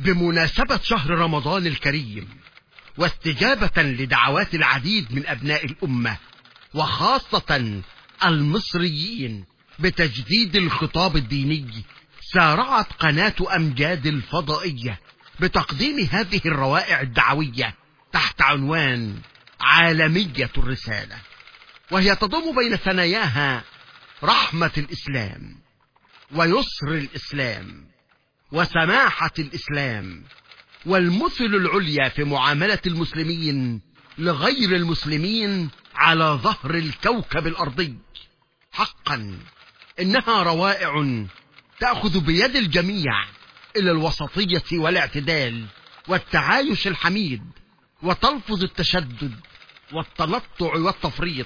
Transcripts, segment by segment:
بمناسبة شهر رمضان الكريم واستجابة لدعوات العديد من أبناء الأمة وخاصة المصريين بتجديد الخطاب الديني سارعت قناة أمجاد الفضائية بتقديم هذه الروائع الدعوية تحت عنوان عالمية الرسالة وهي تضم بين ثناياها رحمة الإسلام ويسر الإسلام وسماحة الإسلام والمثل العليا في معاملة المسلمين لغير المسلمين على ظهر الكوكب الأرضي حقا إنها روائع تأخذ بيد الجميع إلى الوسطية والاعتدال والتعايش الحميد وتلفظ التشدد والتنطع والتفريط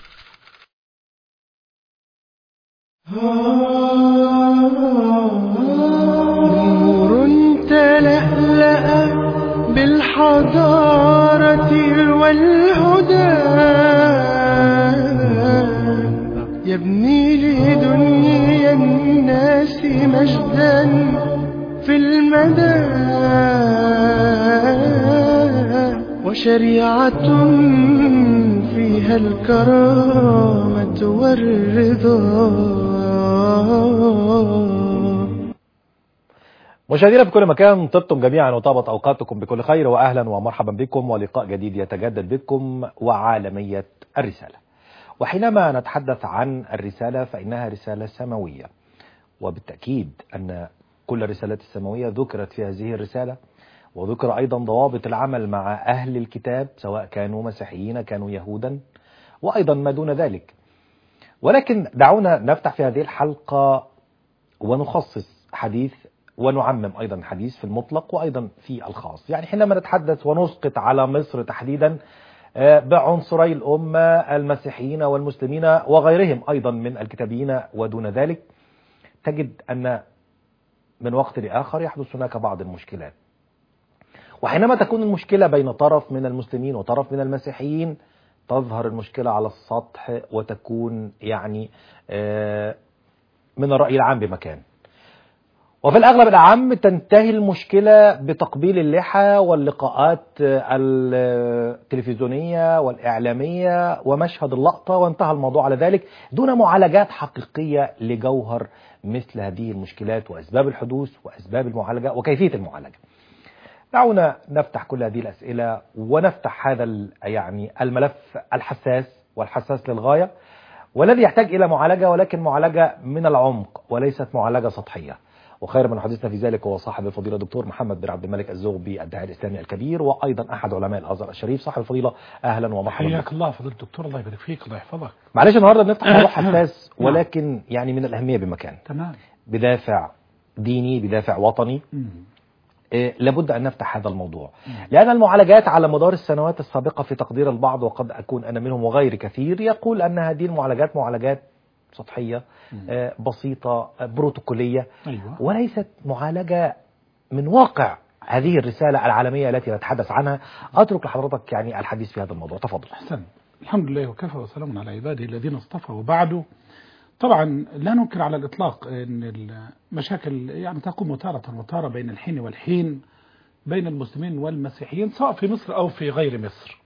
نور تلألأ بالحضارة والهدى يبني لدنيا الناس مجدا في المدى وشريعة فيها الكرامة والرضا مشاهدينا في كل مكان طبتم جميعا وطابت اوقاتكم بكل خير واهلا ومرحبا بكم ولقاء جديد يتجدد بكم وعالميه الرساله. وحينما نتحدث عن الرساله فانها رساله سماويه. وبالتاكيد ان كل الرسالات السماويه ذكرت في هذه الرساله وذكر ايضا ضوابط العمل مع اهل الكتاب سواء كانوا مسيحيين كانوا يهودا وايضا ما دون ذلك. ولكن دعونا نفتح في هذه الحلقه ونخصص حديث ونعمم أيضا الحديث في المطلق وأيضا في الخاص يعني حينما نتحدث ونسقط على مصر تحديدا بعنصري الأمة المسيحيين والمسلمين وغيرهم أيضا من الكتابيين ودون ذلك تجد أن من وقت لآخر يحدث هناك بعض المشكلات وحينما تكون المشكلة بين طرف من المسلمين وطرف من المسيحيين تظهر المشكلة على السطح وتكون يعني من الرأي العام بمكان وفي الأغلب الأعم تنتهي المشكلة بتقبيل اللحى واللقاءات التلفزيونية والإعلامية ومشهد اللقطة وانتهى الموضوع على ذلك دون معالجات حقيقية لجوهر مثل هذه المشكلات وأسباب الحدوث وأسباب المعالجة وكيفية المعالجة دعونا نفتح كل هذه الأسئلة ونفتح هذا يعني الملف الحساس والحساس للغاية والذي يحتاج إلى معالجة ولكن معالجة من العمق وليست معالجة سطحية وخير من حدثنا في ذلك هو صاحب الفضيلة دكتور محمد بن عبد الملك الزغبي الداعي الإسلامي الكبير وأيضا أحد علماء الأزهر الشريف صاحب الفضيلة أهلا ومرحبا حياك الله فضيلة الدكتور الله يبارك فيك الله يحفظك معلش النهارده بنفتح موضوع حساس ولكن يعني من الأهمية بمكان تمام بدافع ديني بدافع وطني مم. إيه، لابد أن نفتح هذا الموضوع لأن المعالجات على مدار السنوات السابقة في تقدير البعض وقد أكون أنا منهم وغير كثير يقول أن هذه المعالجات معالجات سطحية آه، بسيطة آه، بروتوكولية أيوة. وليست معالجة من واقع هذه الرسالة العالمية التي نتحدث عنها أترك لحضرتك يعني الحديث في هذا الموضوع تفضل أحسن الحمد لله وكفى وسلام على عباده الذين اصطفى وبعده طبعا لا ننكر على الإطلاق أن المشاكل يعني تقوم تارة وتارة بين الحين والحين بين المسلمين والمسيحيين سواء في مصر أو في غير مصر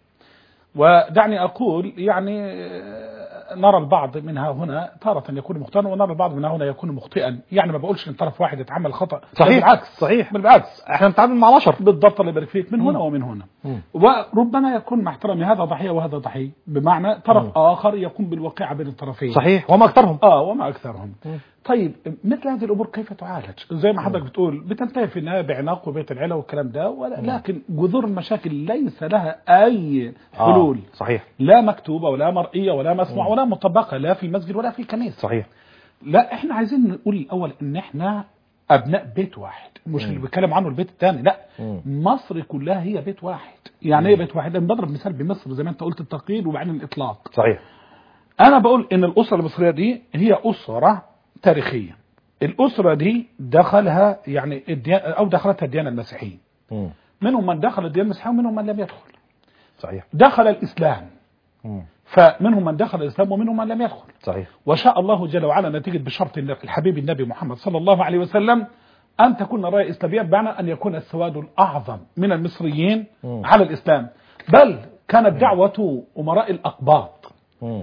ودعني أقول يعني آه، نرى البعض منها هنا تارة يكون مخطئا ونرى البعض منها هنا يكون مخطئا يعني ما بقولش ان طرف واحد يتعمل خطأ صحيح. بل بالعكس صحيح. بالعكس احنا بنتعامل مع بشر بالضبط الله يبارك فيك من هنا ومن هنا مم. وربما يكون مع احترامي هذا ضحية وهذا ضحية بمعنى طرف مم. آخر يقوم بالواقعة بين الطرفين صحيح وما أكثرهم اه وما اكثرهم مم. طيب مثل هذه الامور كيف تعالج زي ما حضرتك بتقول بتنتهي في النهايه بعناق وبيت العلا والكلام ده ولا- لكن جذور المشاكل ليس لها اي حلول آه. صحيح لا مكتوبه ولا مرئيه ولا مسموع ولا مطبقه لا في المسجد ولا في الكنيسه صحيح لا احنا عايزين نقول الاول ان احنا ابناء بيت واحد مش اللي بيتكلم عنه البيت الثاني لا مم. مصر كلها هي بيت واحد يعني ايه بيت واحد انا بضرب مثال بمصر زي ما انت قلت التقييد وبعدين الاطلاق صحيح انا بقول ان الاسره المصريه دي هي اسره تاريخيه الاسره دي دخلها يعني الديانة او دخلتها الديانه المسيحيه مم. منهم من دخل الديانه المسيحيه ومنهم من لم يدخل صحيح دخل الاسلام مم. فمنهم من دخل الاسلام ومنهم من لم يدخل صحيح وشاء الله جل وعلا نتيجه بشرط النبي- الحبيب النبي محمد صلى الله عليه وسلم أن تكون راية إسلامية بمعنى أن يكون السواد الأعظم من المصريين مم. على الإسلام بل كانت دعوة أمراء الأقباط مم.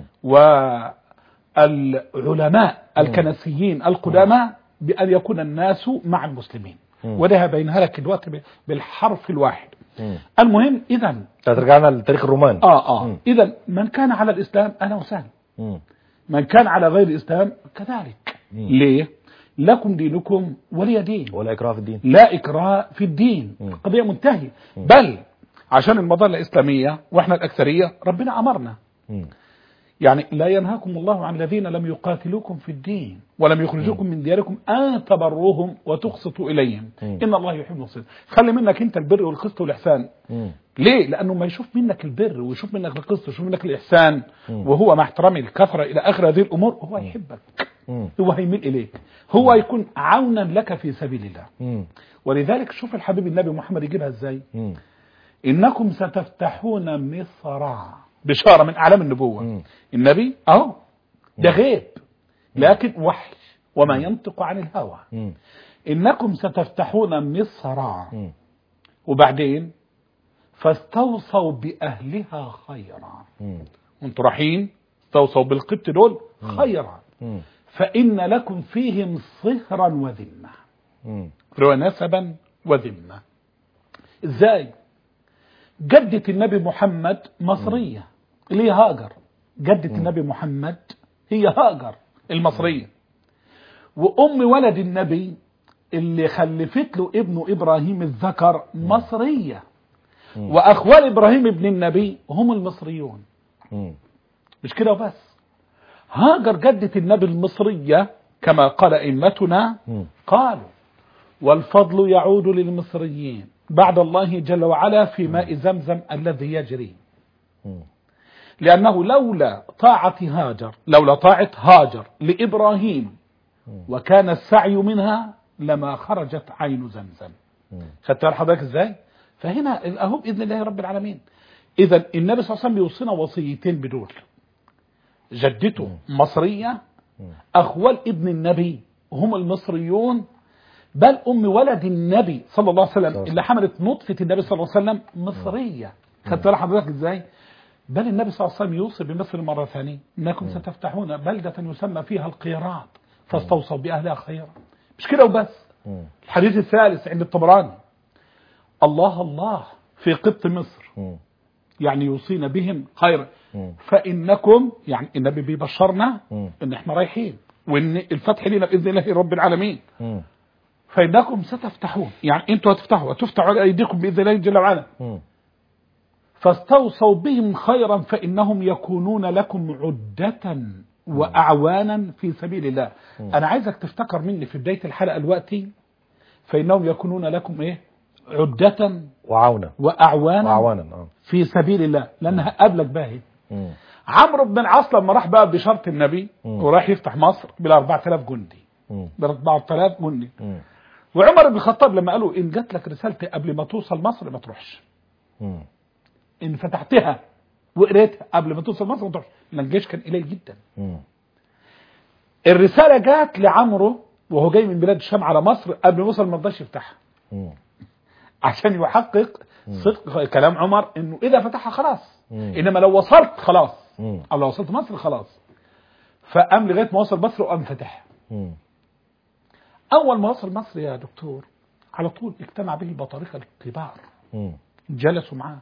والعلماء الكنسيين القدامى بأن يكون الناس مع المسلمين مم. وده بينها لك دلوقتي ب- بالحرف الواحد مم. المهم إذا ترجعنا لتاريخ الرومان آه آه مم. إذا من كان على الإسلام أهلا وسهلا مم. من كان على غير الإسلام كذلك مم. ليه؟ لكم دينكم ولي دين ولا إكراه في الدين لا إكراه في الدين مم. القضية منتهية بل عشان المظلة الإسلامية وإحنا الأكثرية ربنا أمرنا مم. يعني لا ينهاكم الله عن الذين لم يقاتلوكم في الدين ولم يخرجوكم من دياركم أن تبروهم وتقسطوا إليهم مم. إن الله يحب المقسطين خلي منك أنت البر والقسط والإحسان مم. ليه؟ لأنه ما يشوف منك البر ويشوف منك القسط ويشوف منك الإحسان مم. وهو مع احترامي الكثرة إلى آخر هذه الأمور هو يحبك مم. هو هيميل إليك هو يكون عونا لك في سبيل الله مم. ولذلك شوف الحبيب النبي محمد يجيبها ازاي مم. انكم ستفتحون مصر بشاره من اعلام النبوه مم. النبي اهو ده غيب لكن وحي وما ينطق عن الهوى مم. انكم ستفتحون مصر مم. وبعدين فاستوصوا باهلها خيرا مم. وانتوا رايحين استوصوا بالقبط دول خيرا مم. فان لكم فيهم صهرا وذمه مم. ونسبا وذمة ازاي جدة النبي محمد مصرية اللي هي هاجر جدة النبي محمد هي هاجر المصرية وأم ولد النبي اللي خلفت له ابنه إبراهيم الذكر مصرية وأخوال إبراهيم ابن النبي هم المصريون مم. مش كده وبس هاجر جدة النبي المصرية كما قال أئمتنا مم. قالوا والفضل يعود للمصريين بعد الله جل وعلا في ماء زمزم الذي يجري مم. لأنه لولا طاعة هاجر لولا طاعة هاجر لإبراهيم وكان السعي منها لما خرجت عين زمزم مم. خدت بالك حضرتك ازاي فهنا اهو باذن الله رب العالمين اذا النبي صلى الله عليه وسلم بيوصينا وصيتين بدول جدته مصريه اخوال ابن النبي هم المصريون بل ام ولد النبي صلى الله عليه صلى الله وسلم عليه اللي حملت نطفه النبي صلى الله عليه وسلم مصريه خدت بالك حضرتك ازاي بل النبي صلى الله عليه وسلم يوصي بمصر مرة ثانية إنكم ستفتحون بلدة يسمى فيها القيراط فاستوصوا بأهلها خيرا مش كده وبس مم. الحديث الثالث عند الطبراني الله الله في قبط مصر مم. يعني يوصينا بهم خيرا مم. فإنكم يعني النبي بيبشرنا مم. إن إحنا رايحين وإن الفتح لنا بإذن الله رب العالمين مم. فإنكم ستفتحون يعني أنتوا هتفتحوا هتفتحوا على أيديكم بإذن الله جل وعلا مم. فاستوصوا بهم خيرا فإنهم يكونون لكم عدة وأعوانا في سبيل الله أنا عايزك تفتكر مني في بداية الحلقة دلوقتي فإنهم يكونون لكم إيه عدة وعونا وأعوانا وعوانا اه في سبيل الله لأنها قبلك باهي مم. عمرو بن العاص لما راح بقى بشرط النبي مم. وراح يفتح مصر بال 4000 جندي مم. بال 4000 جندي مم. وعمر بن الخطاب لما قالوا إن جات لك رسالتي قبل ما توصل مصر ما تروحش مم. ان فتحتها وقريتها قبل ما توصل مصر ما تروحش لان الجيش كان قليل جدا مم. الرساله جات لعمرو وهو جاي من بلاد الشام على مصر قبل ما يوصل ما رضاش يفتحها مم. عشان يحقق صدق كلام عمر انه اذا فتحها خلاص مم. انما لو وصلت خلاص مم. او لو وصلت مصر خلاص فقام لغايه ما وصل مصر وقام فتحها مم. اول ما وصل مصر يا دكتور على طول اجتمع به البطارقه الكبار مم. جلسوا معاه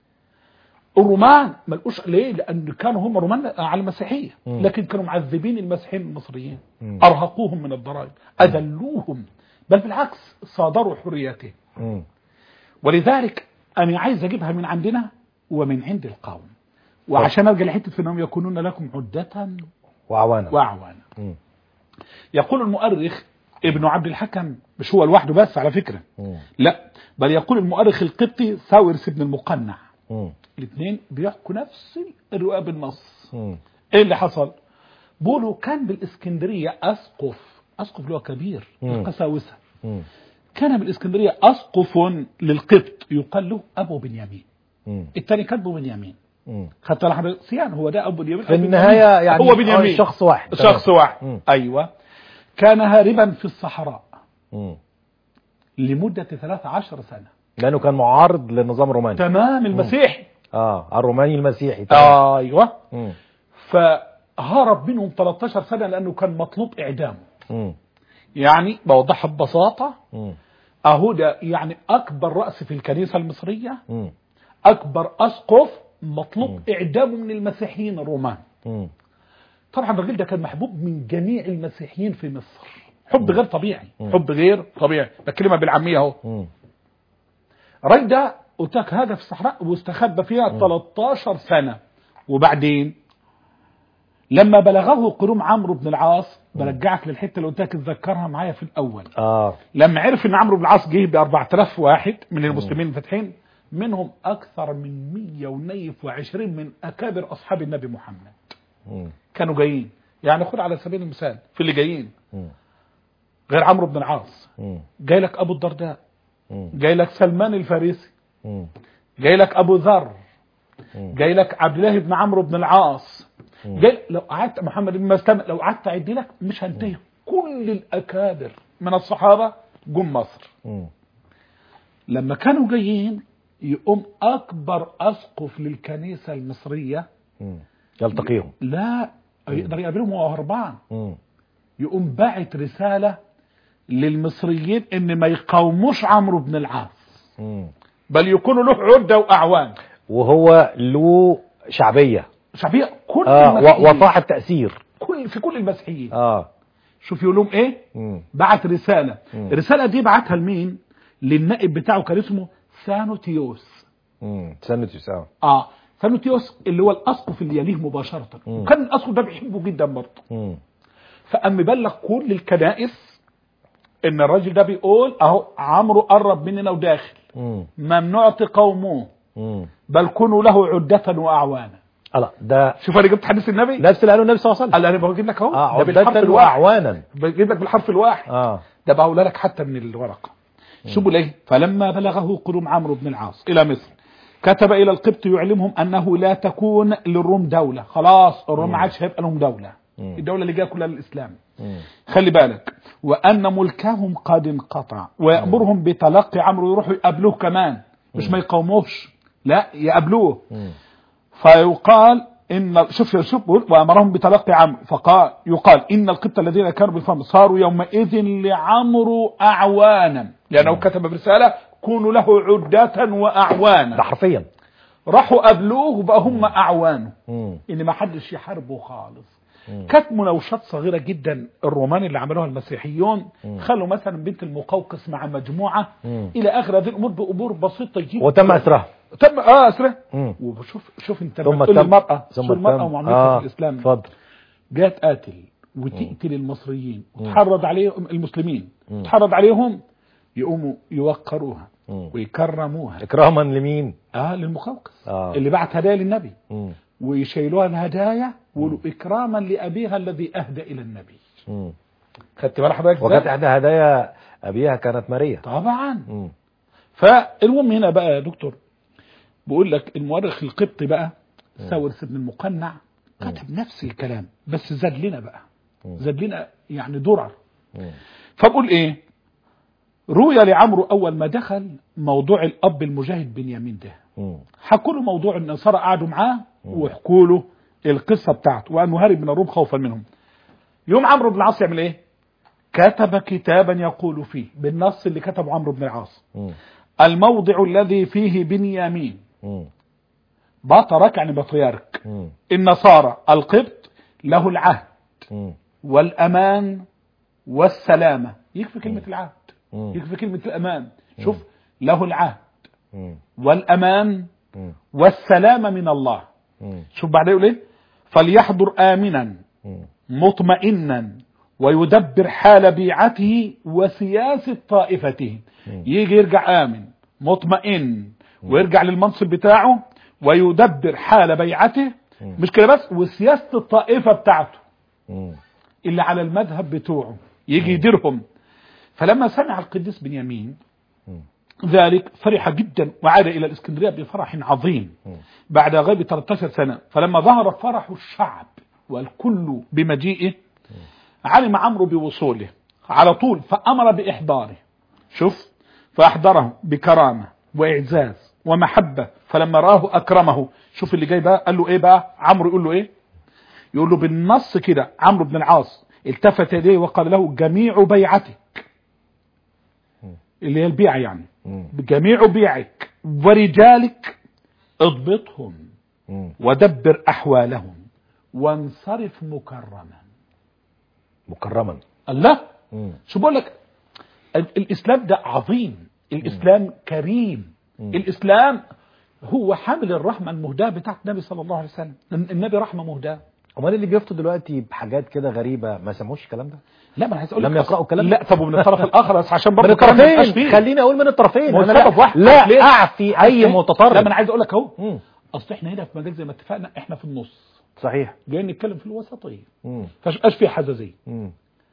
الرومان ما لقوش ليه لان كانوا هم رومان على المسيحيه مم. لكن كانوا معذبين المسيحيين المصريين مم. ارهقوهم من الضرائب اذلوهم بل بالعكس صادروا حريتهم مم. ولذلك انا عايز اجيبها من عندنا ومن عند القوم وعشان ارجع لحته انهم يكونون لكم عده وعوانا واعوانا مم. يقول المؤرخ ابن عبد الحكم مش هو لوحده بس على فكره مم. لا بل يقول المؤرخ القبطي ثاورس بن المقنع مم. الاثنين بيحكوا نفس الروايه بالنص مم. ايه اللي حصل بيقولوا كان بالاسكندريه اسقف اسقف اللي هو كبير مم. القساوسه مم. كان بالاسكندريه اسقف للقبط يقال له ابو بنيامين مم. الثاني كاتبه بنيامين مم. خدت بالك حضرتك صيان هو ده ابو بنيامين في أو بنيامين؟ النهاية يعني هو بنيامين آه، شخص واحد شخص تمام. واحد مم. ايوه كان هاربا في الصحراء مم. لمدة 13 سنة لانه كان معارض للنظام الروماني تمام المسيحي اه الروماني المسيحي تمام. ايوه مم. فهرب منهم 13 سنة لأنه كان مطلوب إعدامه مم. يعني بوضحها ببساطة مم. أهو ده يعني أكبر رأس في الكنيسة المصرية مم. أكبر أسقف مطلوب إعدامه من المسيحيين الرومان مم. طبعا الراجل ده كان محبوب من جميع المسيحيين في مصر حب غير طبيعي مم. حب غير طبيعي بكلمة بالعامية اهو مم. الراجل ده قلت لك هذا في الصحراء واستخبى فيها 13 سنة وبعدين لما بلغه قدوم عمرو بن العاص برجعك للحته اللي قلت لك اتذكرها معايا في الاول اه لما عرف ان عمرو بن العاص جه ب 4000 واحد من المسلمين الفاتحين منهم اكثر من 120 من اكابر اصحاب النبي محمد مم. كانوا جايين يعني خد على سبيل المثال في اللي جايين مم. غير عمرو بن العاص مم. جاي لك ابو الدرداء مم. جاي لك سلمان الفارسي مم. جاي لك ابو ذر مم. جاي لك عبد الله بن عمرو بن العاص مم. جاي لو قعدت محمد بن مسلم لو قعدت اعد لك مش هنتهي كل الاكابر من الصحابه جم مصر مم. لما كانوا جايين يقوم اكبر اسقف للكنيسه المصريه مم. يلتقيهم لا يقدر يقابلهم وهو هربان مم. يقوم باعت رساله للمصريين ان ما يقاوموش عمرو بن العاص مم. بل يكونوا له عده واعوان وهو له شعبية شعبيه كل آه و- المسيحيين وصاحب تأثير كل في كل المسيحيين اه شوف يقول لهم ايه مم. بعت رساله مم. الرساله دي بعتها لمين للنائب بتاعه كان اسمه سانوتيوس مم. سنتوس اه اه سانوتيوس اللي هو الاسقف اللي يليه مباشره مم. وكان الاسقف ده بيحبه جدا برضه مم. فقام مبلغ كل الكنائس ان الراجل ده بيقول اهو عمرو قرب مننا وداخل مم. ممنوع تقاوموه مم. بل كونوا له عدة واعوانا لا ده شوف انا جبت حديث النبي نفس اللي قاله النبي صلى الله عليه وسلم قال انا بجيب لك اهو اه ده بالحرف عدة الواحد واعوانا بجيب لك بالحرف الواحد اه ده بقول لك حتى من الورقة شو بيقول ايه فلما بلغه قدوم عمرو بن العاص الى مصر كتب الى القبط يعلمهم انه لا تكون للروم دولة خلاص الروم ما عادش هيبقى لهم دولة مم. الدولة اللي جايه كلها للاسلام مم. خلي بالك وان ملكهم قد انقطع ويامرهم بتلقي عمرو يروحوا يقابلوه كمان مش ما يقاوموش لا يقابلوه مم. فيقال ان شوف شوف بيقول وامرهم بتلقي عمرو فقال يقال ان القبط الذين كانوا بالفم صاروا يومئذ لعمرو اعوانا لانه كتب برساله كونوا له عدة ده واعوانا حرفيا راحوا قابلوه وبقى هم اعوانه مم. ان ما حدش يحاربه خالص مم. كانت مناوشات صغيره جدا الرومان اللي عملوها المسيحيون مم. خلوا مثلا بنت المقوقس مع مجموعه مم. الى اخر هذه الامور بامور بسيطه جدا وتم اسرها تم اه اسره مم. وشوف شوف انت ثم لما تقول تم المراه ثم شو المراه تم. ومعاملتها آه. في الاسلام اتفضل جات قاتل وتقتل المصريين وتحرض عليهم المسلمين مم. تحرض عليهم يقوموا يوقروها مم. ويكرموها اكراما لمين اه للمقوقس آه. اللي بعت هدايا للنبي مم. ويشيلوها الهدايا ويقولوا اكراما لابيها الذي اهدى الى النبي مم. خدت بالك حضرتك وكانت إزاي؟ احدى هدايا ابيها كانت ماريا طبعا مم. فالمهم هنا بقى يا دكتور بقول لك المؤرخ القبطي بقى ساورس بن المقنع كتب نفس الكلام بس زاد لنا بقى مم. زاد لنا يعني درر مم. فبقول ايه روي لعمرو اول ما دخل موضوع الاب المجاهد بنيامين ده مم. حكوا له موضوع النصارى قعدوا معاه وحكوا له القصه بتاعته وانه هرب من الروم خوفا منهم يوم عمرو بن العاص يعمل ايه كتب كتابا يقول فيه بالنص اللي كتبه عمرو بن العاص مم. الموضع الذي فيه بنيامين مم. بطرك يعني بطريرك مم. النصارى القبط له العهد مم. والأمان والسلامة يكفي كلمة العهد مم. يكفي كلمة الأمان شوف له العهد مم. والأمان مم. والسلامة من الله مم. شوف بعدين يقول ايه فليحضر آمنا مم. مطمئنا ويدبر حال بيعته وسياسة طائفته يجي يرجع آمن مطمئن ويرجع للمنصب بتاعه ويدبر حال بيعته مش كده بس وسياسة الطائفة بتاعته مم. اللي على المذهب بتوعه يجي يديرهم فلما سمع القديس بنيامين مم. ذلك فرح جدا وعاد إلى الإسكندرية بفرح عظيم بعد غيب 13 سنة فلما ظهر فرح الشعب والكل بمجيئه علم عمرو بوصوله على طول فأمر بإحضاره شوف فأحضره بكرامة وإعزاز ومحبة فلما رآه أكرمه شوف اللي جاي بقى قال له إيه بقى عمرو يقول له إيه يقول له بالنص كده عمرو بن العاص التفت يديه وقال له جميع بيعتك اللي هي البيعة يعني مم. بجميع بيعك ورجالك اضبطهم مم. ودبر أحوالهم وانصرف مكرما مكرما الله مم. شو بقول لك ال- الإسلام ده عظيم الإسلام كريم مم. الإسلام هو حامل الرحمة المهداة بتاعت النبي صلى الله عليه وسلم النبي رحمة مهداة امال اللي بيفتوا دلوقتي بحاجات كده غريبه ما سمعوش الكلام ده لا ما انا عايز اقول لم لك يقرأوا الكلام لا طب ومن الطرف الاخر بس عشان من برضه الكلام ما يبقاش الطرفين فيه. خليني اقول من الطرفين ما هو أنا السبب لا, واحد. لا ليه؟ اعفي اي لا ما متطرف انا عايز اقول لك اهو مم. اصل احنا هنا في مجال زي ما اتفقنا احنا في النص صحيح جايين نتكلم في الوسطيه مم. فمش في حزازيه مم.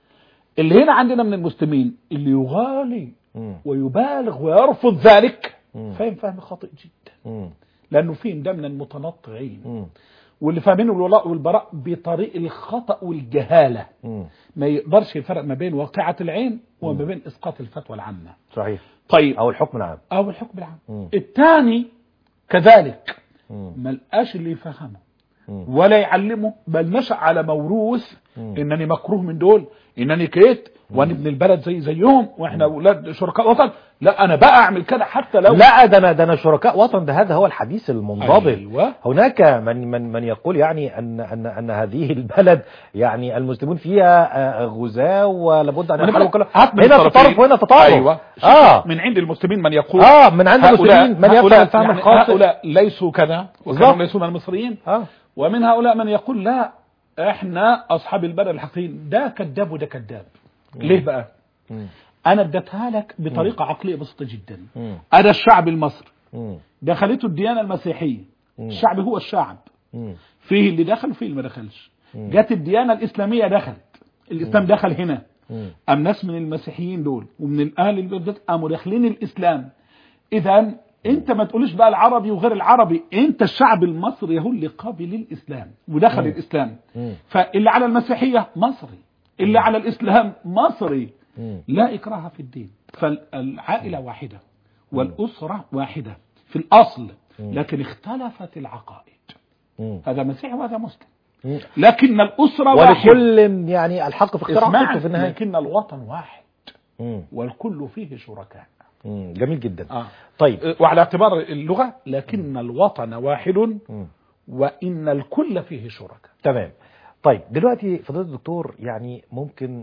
اللي هنا عندنا من المسلمين اللي يغالي مم. ويبالغ ويرفض ذلك مم. فاهم فهم خاطئ جدا مم. لانه فيهم ده من المتنطعين مم. واللي فاهمين الولاء والبراء بطريق الخطا والجهاله مم. ما يقدرش يفرق ما بين واقعه العين وما بين اسقاط الفتوى العامه صحيح طيب او الحكم العام او الحكم العام مم. الثاني كذلك مم. ما لقاش اللي يفهمه مم. ولا يعلمه بل نشأ على موروث مم. انني مكروه من دول انني كيت وانا ابن البلد زي زيهم واحنا اولاد شركاء وطن لا انا بقى اعمل كده حتى لو لا ده انا ده انا شركاء وطن ده هذا هو الحديث المنضبط أيوة. هناك من من من يقول يعني ان ان ان هذه البلد يعني المسلمون فيها آه، غزاة ولابد ان أنا يحاربوا بقول كل لك هات من هنا الطرفين. تطرف وهنا تطرف ايوه اه من عند المسلمين من يقول اه من عند هؤلاء المسلمين من يفهم هؤلاء, الفهم يعني الخاطئ هؤلاء ليسوا كذا بالظبط. وكانوا ليسوا من المصريين اه ومن هؤلاء من يقول لا احنا اصحاب البلد الحقيقيين ده كذاب وده كذاب ليه بقى مم. انا اديتها لك بطريقه عقليه بسيطه جدا مم. انا الشعب المصري مم. دخلته الديانه المسيحيه مم. الشعب هو الشعب مم. فيه اللي دخل وفيه اللي ما دخلش مم. جت الديانه الاسلاميه دخلت الاسلام دخل هنا مم. ام ناس من المسيحيين دول ومن الاهل البلد قاموا داخلين الاسلام اذا انت ما تقولش بقى العربي وغير العربي انت الشعب المصري هو اللي قابل الاسلام ودخل مم. الاسلام مم. فاللي على المسيحيه مصري اللي على الاسلام مصري مم. لا إكراه في الدين فالعائلة واحدة والأسرة واحدة في الأصل لكن اختلفت العقائد مم. هذا مسيحي وهذا مسلم مم. لكن الأسرة واحدة ولكل يعني الحق في اختراع اسمع حقه في النهايه لكن الوطن واحد مم. والكل فيه شركاء مم. جميل جدا آه. طيب وعلى اعتبار اللغة لكن الوطن واحد مم. وإن الكل فيه شركاء تمام طيب دلوقتي فضيلة الدكتور يعني ممكن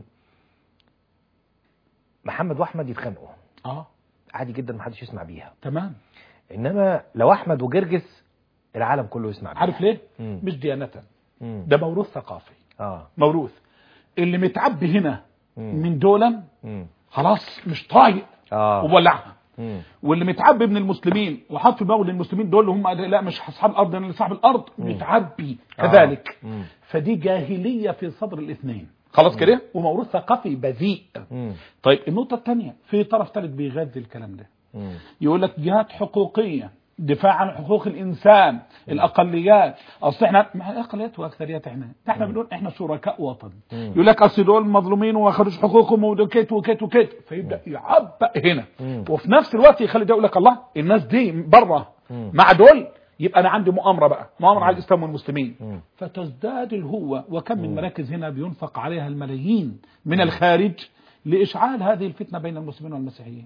محمد واحمد يتخانقوا آه عادي جدا محدش يسمع بيها تمام انما لو احمد وجرجس العالم كله يسمع بيها عارف ليه؟ مم. مش ديانة مم. ده موروث ثقافي اه موروث اللي متعبي هنا مم. من دولا مم. خلاص مش طايق اه وولعها مم. واللي متعبي من المسلمين وحط في باول المسلمين دول هم لا مش اصحاب الارض انا اللي صاحب الارض متعبي كذلك آه. مم. فدي جاهليه في صدر الاثنين خلاص كده وموروث ثقافي بذيء مم. طيب النقطه الثانيه في طرف ثالث بيغذي الكلام ده مم. يقول لك جهات حقوقيه دفاع عن حقوق الانسان الاقليات اصل احنا مع الاقليات واكثريات احنا ده احنا بنقول احنا شركاء وطن يقول لك اصل دول مظلومين وما خدوش حقوقهم وكيت وكيت وكيت فيبدا يعبأ هنا مم. وفي نفس الوقت يخلي ده يقول لك الله الناس دي بره مم. مع دول يبقى انا عندي مؤامره بقى مؤامره على الاسلام والمسلمين مم. فتزداد الهوه وكم من مراكز هنا بينفق عليها الملايين من الخارج لاشعال هذه الفتنه بين المسلمين والمسيحيين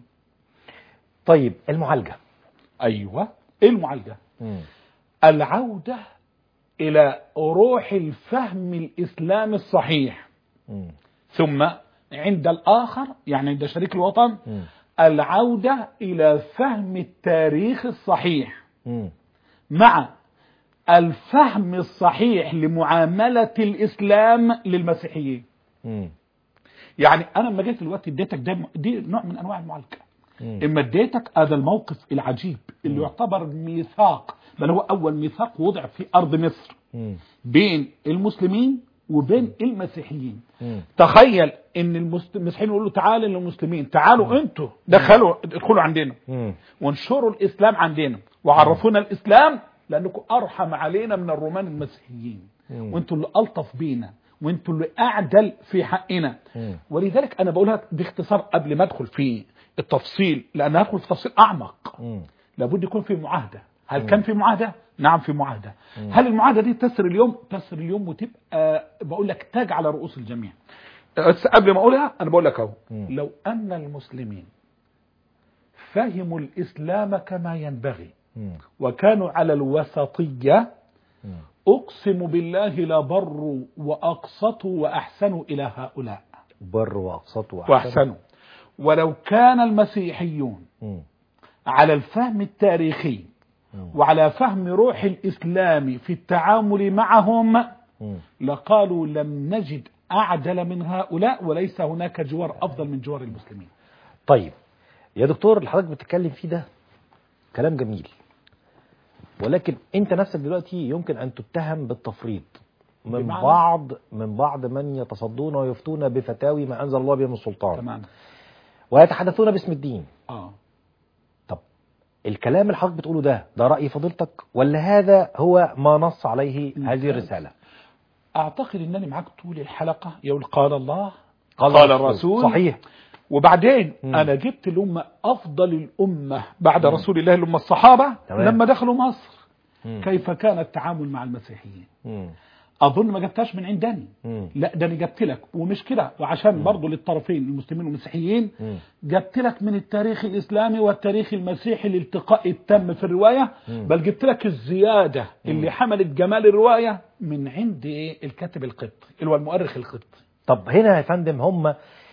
طيب المعالجة ايوه ايه المعالجه مم. العوده الى روح الفهم الاسلامي الصحيح مم. ثم عند الاخر يعني عند شريك الوطن مم. العوده الى فهم التاريخ الصحيح مم. مع الفهم الصحيح لمعامله الاسلام للمسيحيين مم. يعني انا لما جيت دلوقتي اديتك ده دي نوع من انواع المعالجه مم. اما اديتك هذا الموقف العجيب اللي يعتبر ميثاق بل هو اول ميثاق وضع في ارض مصر مم. بين المسلمين وبين المسيحيين مم. تخيل ان المس- المسيحيين يقولوا تعالوا للمسلمين تعالوا انتوا دخلوا ادخلوا عندنا مم. وانشروا الاسلام عندنا وعرفونا الاسلام لانكم ارحم علينا من الرومان المسيحيين مم. وانتوا اللي الطف بينا وانتوا اللي اعدل في حقنا مم. ولذلك انا بقولها باختصار قبل ما ادخل في التفصيل لان هدخل في تفصيل اعمق مم. لابد يكون في معاهده هل كان في معاهده نعم في معاهده هل المعاهده دي تسر اليوم تسر اليوم وتبقى بقول لك تاج على رؤوس الجميع بس قبل ما اقولها انا بقول لك اهو مم. لو ان المسلمين فهموا الاسلام كما ينبغي مم. وكانوا على الوسطيه مم. اقسم بالله لبروا واقسطوا واحسنوا الى هؤلاء بر واقسطوا واحسنوا ولو كان المسيحيون مم. على الفهم التاريخي مم. وعلى فهم روح الإسلام في التعامل معهم مم. لقالوا لم نجد أعدل من هؤلاء وليس هناك جوار أفضل من جوار المسلمين طيب يا دكتور اللي حضرتك بتتكلم فيه ده كلام جميل ولكن انت نفسك دلوقتي يمكن ان تتهم بالتفريط من بمعنى؟ بعض من بعض من يتصدون ويفتون بفتاوي ما انزل الله بها من سلطان تمام ويتحدثون باسم الدين آه. طب الكلام اللي حضرتك بتقوله ده ده رأي فضيلتك ولا هذا هو ما نص عليه هذه الرسالة أعتقد أنني معك طول الحلقة يقول قال الله قال قال الرسول. الرسول صحيح وبعدين مم. أنا جبت الأمة أفضل الأمة بعد رسول الله الأمة الصحابة تمام. لما دخلوا مصر مم. كيف كان التعامل مع المسيحيين مم. اظن ما جبتهاش من عندني مم. لا ده انا جبت لك ومش كده وعشان برضه للطرفين المسلمين والمسيحيين مم. جبت لك من التاريخ الاسلامي والتاريخ المسيحي الالتقاء التام في الروايه مم. بل جبت لك الزياده اللي حملت جمال الروايه من عند ايه الكاتب القبطي اللي هو المؤرخ القبطي طب هنا يا فندم هم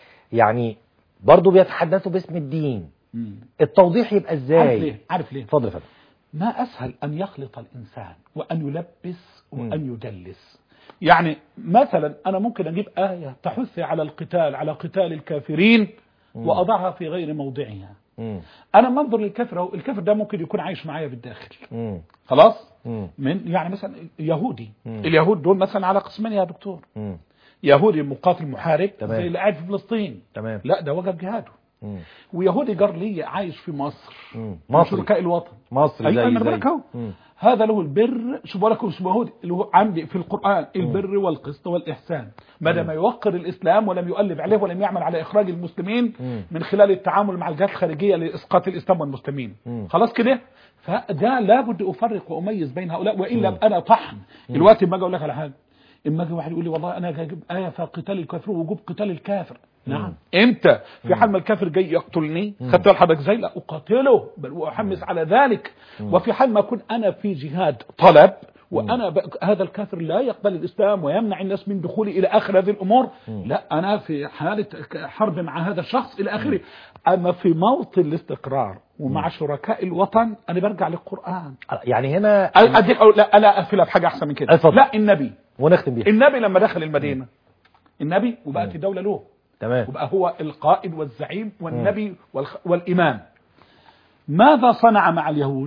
يعني برضو بيتحدثوا باسم الدين التوضيح يبقى عارف ازاي ليه عارف ليه اتفضل يا فندم ما أسهل أن يخلط الإنسان وأن يلبس مم. وأن يدلس يعني مثلا أنا ممكن أجيب آية تحث على القتال على قتال الكافرين وأضعها في غير موضعها مم. أنا منظر للكافر أهو الكافر ده ممكن يكون عايش معايا بالداخل مم. خلاص مم. من يعني مثلا يهودي مم. اليهود دول مثلا على قسمين يا دكتور مم. يهودي مقاتل محارب تمام. زي اللي قاعد في فلسطين تمام لا ده وجب جهاده مم. ويهودي جار لي عايش في مصر مم. من مصري شركاء الوطن مصري ايوه زي انا زي بقولك اهو مم. هذا له البر شو بقول لكم اسمه يهودي اللي هو عندي في القران البر والقسط والاحسان ما دام يوقر الاسلام ولم يؤلب عليه ولم يعمل على اخراج المسلمين مم. من خلال التعامل مع الجهات الخارجيه لاسقاط الاسلام والمسلمين مم. خلاص كده فده لابد افرق واميز بين هؤلاء والا أبقى انا طحن دلوقتي اما اجي اقول لك على حاجه اما اجي واحد يقول لي والله انا هجيب ايه في قتال الكافر ووجوب قتال الكافر نعم امتى في حال ما الكافر جاي يقتلني خدت بال حضرتك زي لا اقاتله بل واحمس على ذلك وفي حال ما اكون انا في جهاد طلب وانا ب... هذا الكافر لا يقبل الاسلام ويمنع الناس من دخولي الى اخر هذه الامور لا انا في حاله حرب مع هذا الشخص الى اخره اما في موطن الاستقرار ومع شركاء الوطن انا برجع للقران يعني هنا اديك أو لا لا اقفلها بحاجه احسن من كده اتفضل. لا النبي ونختم بيها النبي لما دخل المدينه النبي وبقت الدوله له تمام وبقى هو القائد والزعيم والنبي والخ... والإمام ماذا صنع مع اليهود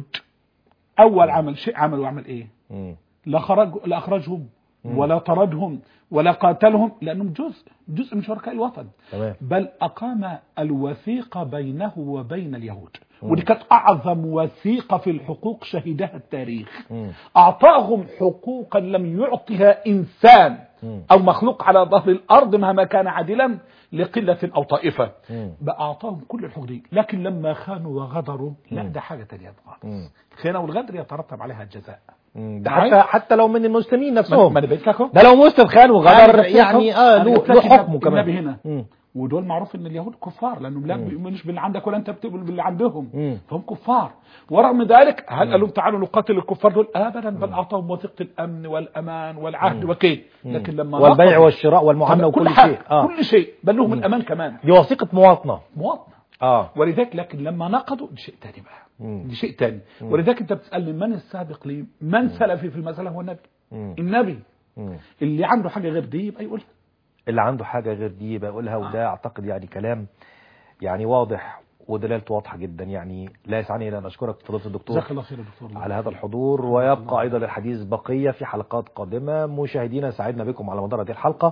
أول عمل شيء عملوا عمل إيه مم. لا خرج لا أخرجهم ولا طردهم ولا قاتلهم لأنهم جزء جزء من شركاء الوطن تمام بل أقام الوثيقة بينه وبين اليهود ودي كانت أعظم وثيقة في الحقوق شهدها التاريخ مم. أعطاهم حقوقا لم يعطها إنسان مم. أو مخلوق على ظهر الأرض مهما كان عادلا لقلة أو طائفة مم. بقى أعطاهم كل الحقوق دي لكن لما خانوا وغدروا لا ده حاجة تانية مم. خالص الخيانة والغدر يترتب عليها الجزاء مم. ده معايا؟ حتى حتى لو من المسلمين ما نفسهم ما انا بقيت لك اهو ده لو مسلم خان أنا وغدر قلت لك يعني أهو. اه أنا له قلت له لك حكمه النبي كمان هنا. مم. ودول معروف ان اليهود كفار لانهم لا بيؤمنوش باللي عندك ولا انت بتؤمن باللي عندهم مم. فهم كفار ورغم ذلك هل قال لهم تعالوا نقاتل الكفار دول ابدا بل اعطاهم وثيقه الامن والامان والعهد وكيد لكن لما والبيع نقضوا- والشراء والمعامله كل وكل حاجة شيء اه كل شيء بل لهم الامان كمان دي وثيقه مواطنه مواطنه اه ولذلك لكن لما نقضوا دي شيء تاني بقى مم. دي شيء تاني ولذلك انت بتسالني من السابق لي من سلفي في المساله هو النبي مم. النبي مم. اللي عنده حاجه غير دي يبقى يقولها اللي عنده حاجه غير دي بقولها وده اعتقد يعني كلام يعني واضح ودلالته واضحه جدا يعني لا يسعني الا ان اشكرك فضيله الدكتور جزاك الله خير يا دكتور الله. على هذا الحضور ويبقى ايضا الحديث بقيه في حلقات قادمه مشاهدينا سعدنا بكم على مدار هذه الحلقه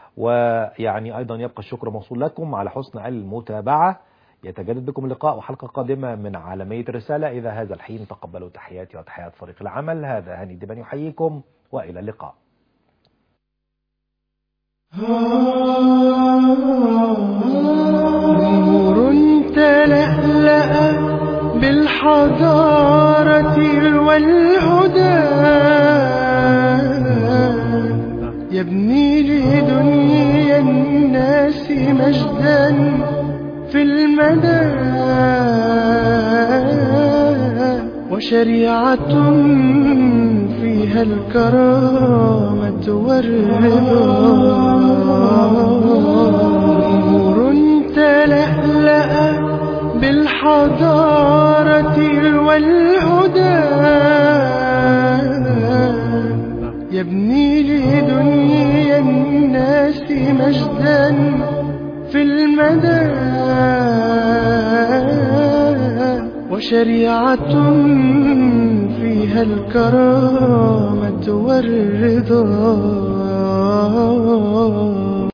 ويعني ايضا يبقى الشكر موصول لكم على حسن المتابعه يتجدد بكم اللقاء وحلقه قادمه من عالميه الرساله الى هذا الحين تقبلوا تحياتي وتحيات فريق العمل هذا هاني دبن يحييكم والى اللقاء نور تلا بالحضارة والهدى يبني لدنيا الناس مجدا في المدى وشريعة فيها الكرامة والرضا نور تلألأ بالحضارة والهدى يبني لدنيا الناس مجدا في المدى وشريعة فيها الكرامة والرضا